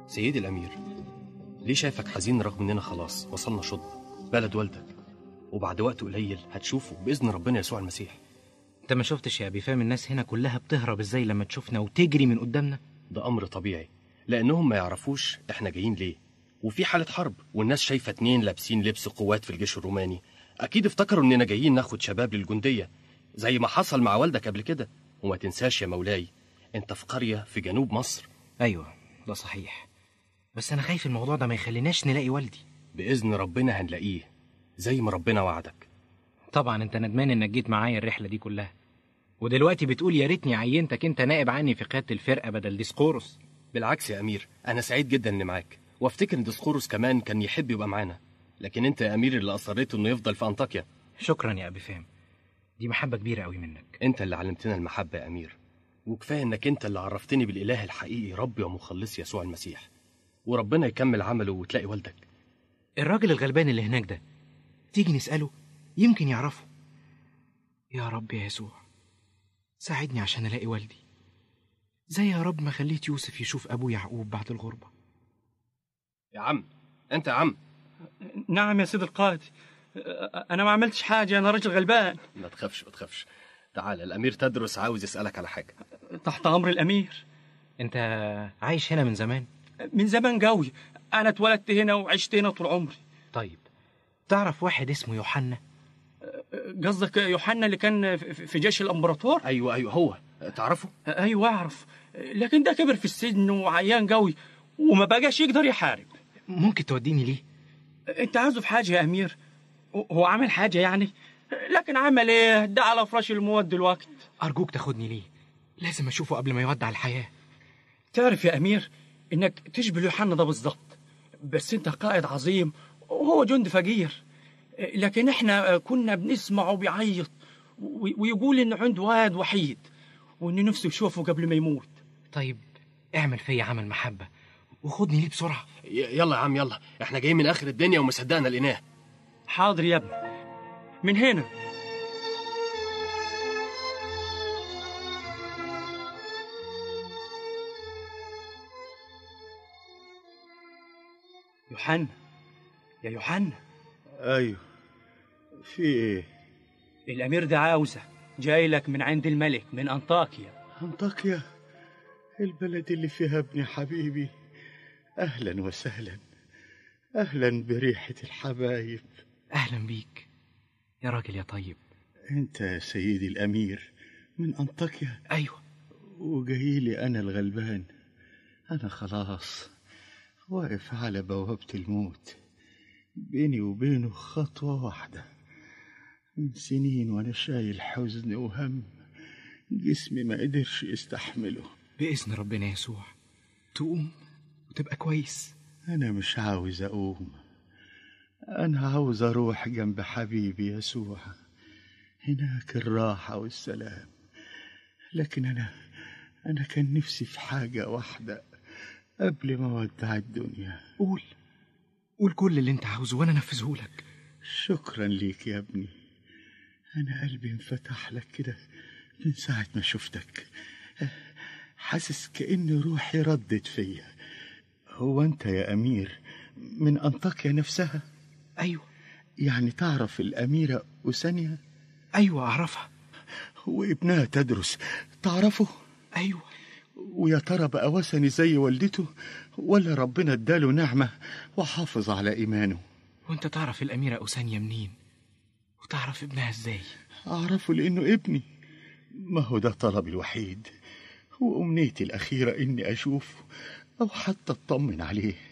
سيدي الأمير ليه شايفك حزين رغم إننا خلاص وصلنا شط بلد والدك وبعد وقت قليل هتشوفه بإذن ربنا يسوع المسيح انت ما شفتش يا ابي فاهم الناس هنا كلها بتهرب ازاي لما تشوفنا وتجري من قدامنا ده أمر طبيعي لأنهم ما يعرفوش إحنا جايين ليه وفي حالة حرب والناس شايفة اتنين لابسين لبس قوات في الجيش الروماني أكيد افتكروا إننا جايين ناخد شباب للجندية زي ما حصل مع والدك قبل كده وما تنساش يا مولاي أنت في قرية في جنوب مصر ايوه ده صحيح بس انا خايف الموضوع ده ما يخليناش نلاقي والدي بإذن ربنا هنلاقيه زي ما ربنا وعدك طبعا انت ندمان انك جيت معايا الرحله دي كلها ودلوقتي بتقول يا ريتني عينتك انت نائب عني في قياده الفرقه بدل ديسقورس بالعكس يا أمير أنا سعيد جدا إني معاك وافتكر إن ديسقورس كمان كان يحب يبقى معانا لكن أنت يا أمير اللي أصريت إنه يفضل في أنطاكيا شكرا يا ابي فاهم دي محبه كبيره قوي منك أنت اللي علمتنا المحبة يا أمير وكفاية إنك أنت اللي عرفتني بالإله الحقيقي ربي ومخلصي يسوع المسيح وربنا يكمل عمله وتلاقي والدك الراجل الغلبان اللي هناك ده تيجي نساله يمكن يعرفه يا رب يا يسوع ساعدني عشان الاقي والدي زي يا رب ما خليت يوسف يشوف ابوه يعقوب بعد الغربه يا عم أنت يا عم نعم يا سيد القائد أنا ما عملتش حاجة أنا راجل غلبان ما تخافش ما تخافش تعال الأمير تدرس عاوز يسألك على حاجة تحت أمر الأمير انت عايش هنا من زمان من زمان قوي أنا اتولدت هنا وعشت هنا طول عمري طيب تعرف واحد اسمه يوحنا قصدك يوحنا اللي كان في في جيش الإمبراطور أيوه أيوه هو تعرفه أيوة أعرف لكن ده كبر في السجن وعيان قوي وما بقاش يقدر يحارب ممكن توديني ليه أنت عاوزه في حاجة يا أمير هو عمل حاجة يعني لكن عمل إيه ده على فراش الموت دلوقتي ارجوك تاخدني ليه لازم اشوفه قبل ما يودع الحياه تعرف يا أمير إنك تشبه يوحنا ده بالظبط بس أنت قائد عظيم وهو جندي فقير لكن إحنا كنا بنسمعه بيعيط و- ويقول إنه عنده واد وحيد وإن نفسه يشوفه قبل ما يموت طيب اعمل فيا عمل محبه وخدني ليه بسرعه ي- يلا يا عم يلا احنا جايين من آخر الدنيا وما صدقنا لقيناه حاضر يا ابني من هنا يوحنا يا يوحنا ايوه في ايه الامير ده عاوزك جاي لك من عند الملك من انطاكيا انطاكيا البلد اللي فيها ابني حبيبي اهلا وسهلا اهلا بريحه الحبايب اهلا بيك يا راجل يا طيب انت يا سيدي الامير من انطاكيا ايوه وجاي لي انا الغلبان انا خلاص واقف على بوابه الموت بيني وبينه خطوه واحده من سنين وانا شايل حزن وهم جسمي ما قدرش يستحمله باذن ربنا يسوع تقوم وتبقى كويس أنا مش عاوز أقوم أنا عاوز أروح جنب حبيبي يسوع هناك الراحة والسلام لكن أنا أنا كان نفسي في حاجة واحدة قبل ما أودع الدنيا قول قول كل اللي انت عاوزه وانا انفذه لك شكرا ليك يا ابني أنا قلبي انفتح لك كده من ساعة ما شفتك حاسس كأن روحي ردت فيا هو أنت يا أمير من أنطاكيا نفسها ايوه يعني تعرف الأميرة أوسانيا ايوه اعرفها وابنها تدرس تعرفه ايوه ويا ترى بقى وثني زي والدته ولا ربنا اداله نعمة وحافظ على إيمانه وانت تعرف الاميره اوسانيا منين وتعرف ابنها ازاي أعرفه لأنه ابني ما هو ده طلبي الوحيد وأمنيتي الأخيرة إني أشوفه أو حتى أطمن عليه